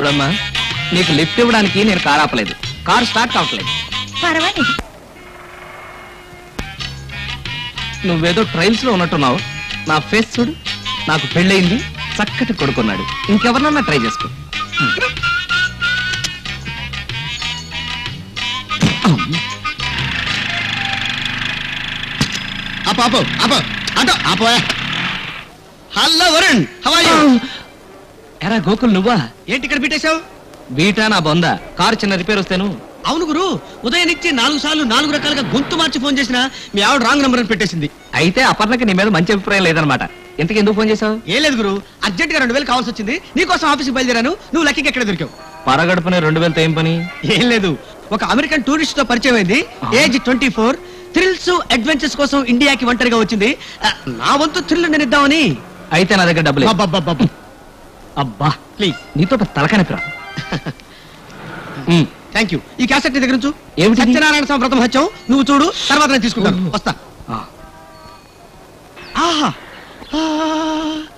చూడమ్మా నీకు లిఫ్ట్ ఇవ్వడానికి నేను కార్ ఆపలేదు కార్ స్టార్ట్ కావట్లేదు పర్వాలేదు నువ్వేదో ట్రైల్స్ లో ఉన్నట్టున్నావు నా ఫేస్ చూడు నాకు పెళ్ళయింది చక్కటి కొడుకున్నాడు ఇంకెవరినన్నా ట్రై చేసుకో ఆపు ఆపు ఆపు అటో ఆపు hello Varun how are you ఎరా గోకుల్ నువ్వా ఏంటి ఇక్కడ పెట్టేశావు బీటా నా బొంద కారు చిన్న రిపేర్ వస్తేను అవును గురు ఉదయం నుంచి నాలుగు సార్లు నాలుగు రకాలుగా గొంతు మార్చి ఫోన్ చేసినా మీ ఆవిడ రాంగ్ నెంబర్ అని పెట్టేసింది అయితే అపర్ణకి నీ మీద మంచి అభిప్రాయం లేదనమాట ఇంతకు ఎందుకు ఫోన్ చేసావు ఏం లేదు గురు అర్జెంట్ గా రెండు వేలు కావాల్సి వచ్చింది నీకోసం ఆఫీస్కి బయలుదేరాను నువ్వు లక్కీకి ఎక్కడ దొరికావు పరగడుపునే రెండు వేలతో ఏం పని ఏం లేదు ఒక అమెరికన్ టూరిస్ట్ తో పరిచయం అయింది age twenty four thrills adventures కోసం ఇండియాకి ఒంటరిగా వచ్చింది ఆ, నా వంతు థ్రిల్ నేను ఇద్దామని అయితే నా దగ్గర డబ్బులు అబ్బబ్బబ్బబ్బ. అబ్బా ప్లీజ్ నీతో తలకనిపిరా థ్యాంక్ యూ ఈ క్యాసెట్ నీ దగ్గర ఉంచు ఏమిటిది? సత్యనారాయణ స్వామి వ్రతం హత్యం నువ్వు చూడు తర్వాత నేను తీసుకుంటాను ఓహో. వస్తా ఆహా ఆ,